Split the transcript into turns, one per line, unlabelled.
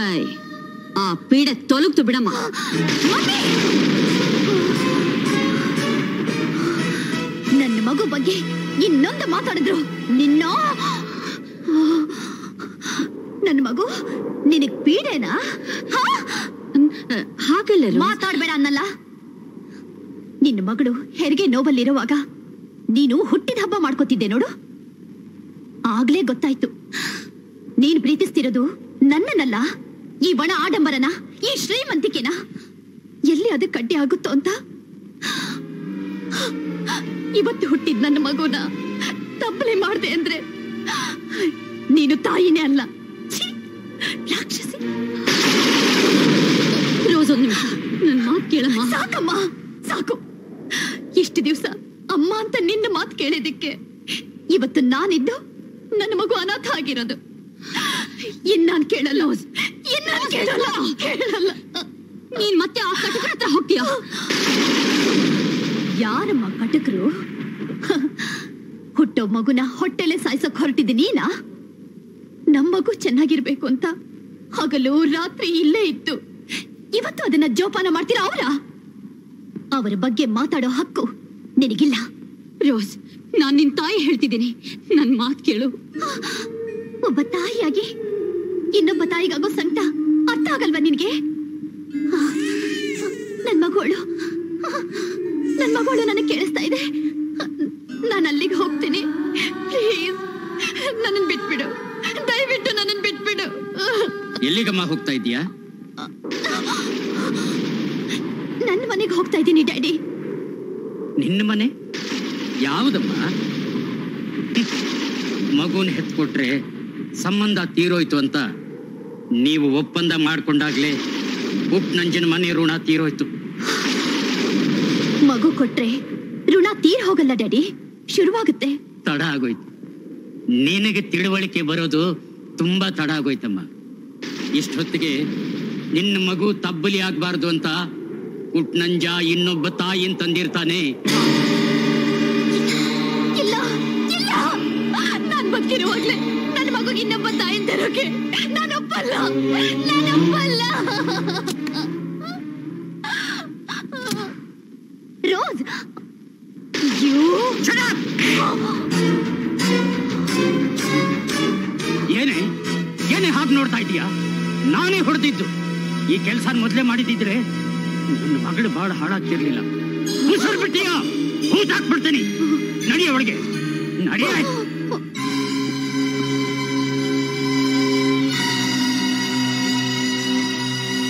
ಏಯ್ ಆ ಪೀಡೆ ತೊಲಗ್ತು ಬಿಡಮ್ಮ
ನನ್ನ ಮಗು ಬಗ್ಗೆ ಇನ್ನೊಂದು ಮಾತಾಡಿದ್ರು ನಿನ್ನ ನನ್ನ ಮಗು ನಿನಗ್ ಪೀಡೆನಾ ಹಾ?
ಹಾಗಲ್ಲ ರೋಸ್.
ಮಾತಾಡ್ಬೇಡ ಅನ್ನಲ್ಲ ನಿನ್ನ ಮಗಳು ಹೆರಿಗೆ ನೋವಲ್ಲಿರುವಾಗ ನೀನು ಹುಟ್ಟಿದ ಹಬ್ಬ ಮಾಡ್ಕೋತಿದ್ದೆ ನೋಡು ಆಗ್ಲೇ ಗೊತ್ತಾಯ್ತು ನೀನು ಪ್ರೀತಿಸ್ತಿರೋದು ನನ್ನನ್ನಲ್ಲ ಈ ಒಣ ಆಡಂಬರನ ಈ ಶ್ರೀಮಂತಿಕೆನ ಎಲ್ಲಿ ಅದು ಕಡ್ಡಿ ಆಗುತ್ತೋ ಅಂತ ಇವತ್ತು ಹುಟ್ಟಿದ ನನ್ನ ಮಗುನ ತಪ್ಪಲೆ ಮಾಡ್ದೆ ಅಂದ್ರೆ ನೀನು ತಾಯಿನೇ ಅಲ್ಲ ಛೀ, ರಾಕ್ಷಸಿ
ರೋಸ್ ಒಂದ್ ನಿಮಿಷ ನನ್ ಮಾತ್ ಕೇಳಮ್ಮ
ಸಾಕಮ್ಮ ಸಾಕು ಎಷ್ಟು ದಿವಸ ಅಮ್ಮ ಅಂತ ನಿನ್ನ ಮಾತು ಕೇಳಿದಕ್ಕೆ ಇವತ್ತು ನಾನಿದ್ದು ನನ್ನ ಮಗು ಅನಾಥ ಆಗಿರೋದು ಇನ್ನಾನ್ ಕೇಳಲ್ಲ ಇನ್ನಾನ್ ಕೇಳಲ್ಲ ಕೇಳಲ್ಲ
ನೀನ್ ಮತ್ತೆ ಆ ಕಟಕರ ಹತ್ರ ಹೋಗ್ತೀಯ
ಯಾರಮ್ಮ ಕಟಕರು ಹುಟ್ಟೋ ಮಗುನ ಹೊಟ್ಟೆಲೆ ಸಾಯ್ಸಕ್ ಹೊರಟಿದ್ದೆ ನೀನಾ ನಮ್ ಮಗು ಚೆನ್ನಾಗಿರ್ಬೇಕು ಅಂತ ಹಗಲು ರಾತ್ರಿ ಇಲ್ಲೇ ಇತ್ತು ಇವತ್ತು ಅದನ್ನ ಜೋಪಾನ ಮಾಡ್ತೀರಾ ಅವರ ಅವರ ಬಗ್ಗೆ ಮಾತಾಡೋ ಹಕ್ಕು ನಿನಗಿಲ್ಲ
ರೋಸ್ ನಾನ್ ನಿನ್ ತಾಯಿ ಹೇಳ್ತಿದ್ದೀನಿ ನನ್ ಮಾತ್ ಕೇಳು
ಒಬ್ಬ ತಾಯಿಯಾಗಿ ಇನ್ನೊಬ್ಬ ತಾಯಿಗಾಗೋ ಸಂಕಟ ಅರ್ಥ ಆಗಲ್ವಾ ನಿನ್ಗೆ ನನ್ ಮಗಳು ನನ್ ಮಗಳು ನನಗೆ ಕೇಳಿಸ್ತಾ ಇದೆ ನಾನು ಅಲ್ಲಿಗೆ ಹೋಗ್ತೀನಿ ಪ್ಲೀಸ್ ನನ್ನನ್ ಬಿಟ್ಬಿಡು ದಯವಿಟ್ಟು ನನ್ನನ್ ಬಿಟ್ಬಿಡು
ಎಲ್ಲಿಗಮ್ಮ ಹೋಗ್ತಾ ಇದೀಯಾ
ನನ್ನ ಮನೆಗೆ ಹೋಗ್ತಾ ಇದ್ದೀನಿ ಡ್ಯಾಡಿ
ನಿನ್ನ ಮನೆ ಯಾವುದಮ್ಮ ಮಗುನ ಹೆತ್ಕೊಟ್ರೆ ಸಂಬಂಧ ತೀರೋಯ್ತು ಅಂತ ನೀವು ಒಪ್ಪಂದ ಮಾಡ್ಕೊಂಡಾಗ್ಲೇ ಪುಟ್ ನಂಜನ ಮನೆ ಋಣ ತೀರೋಯ್ತು
ಮಗು ಕೊಟ್ರೆ ಋಣ ತೀರ್ ಹೋಗಲ್ಲ ಡ್ಯಾಡಿ ಶುರುವಾಗುತ್ತೆ
ತಡ ಆಗೋಯ್ತು ನಿನಗೆ ತಿಳುವಳಿಕೆ ಬರೋದು ತುಂಬಾ ತಡ ಆಗೋಯ್ತಮ್ಮ ಇಷ್ಟೊತ್ತಿಗೆ ನಿನ್ನ ಮಗು ತಬ್ಬಲಿ ಆಗ್ಬಾರ್ದು ಅಂತ ಪುಟ್ನಂಜ ಇನ್ನೊಬ್ಬ ತಾಯಿನ್ ತಂದಿರ್ತಾನೆ
ಇಲ್ಲ ಇಲ್ಲ ನಾನ್ ಬದುಕಿರುವಾಗ್ಲೇ ನನ್ನ ಮಗುಗೆ ಇನ್ನೊಬ್ಬ ತಾಯಿ ತರೋಕೆ ನಾನೊಪ್ಪಲ್ಲ ನಾನೊಪ್ಪಲ್ಲ ರೋಸ್ ಅಯ್ಯೋ
ಏನೇ ಏನೇ ಹಾಗೆ ನೋಡ್ತಾ ಇದೀಯಾ ನಾನೇ ಹೊಡೆದಿದ್ದು ಈ ಕೆಲಸ ಮೊದಲೇ ಮಾಡಿದಿದ್ರೆ ನನ್ನ ಮಗಳು ಬಹಳ ಹಾಳಾಗ್ತಿರ್ಲಿಲ್ಲ ಉಸಿರು ಬಿಟ್ಟಿಯಾ ಹೂತ್ ಹಾಕ್ಬಿಡ್ತೀನಿ ನಡಿಯ ಒಳಗೆ ನಡಿಯ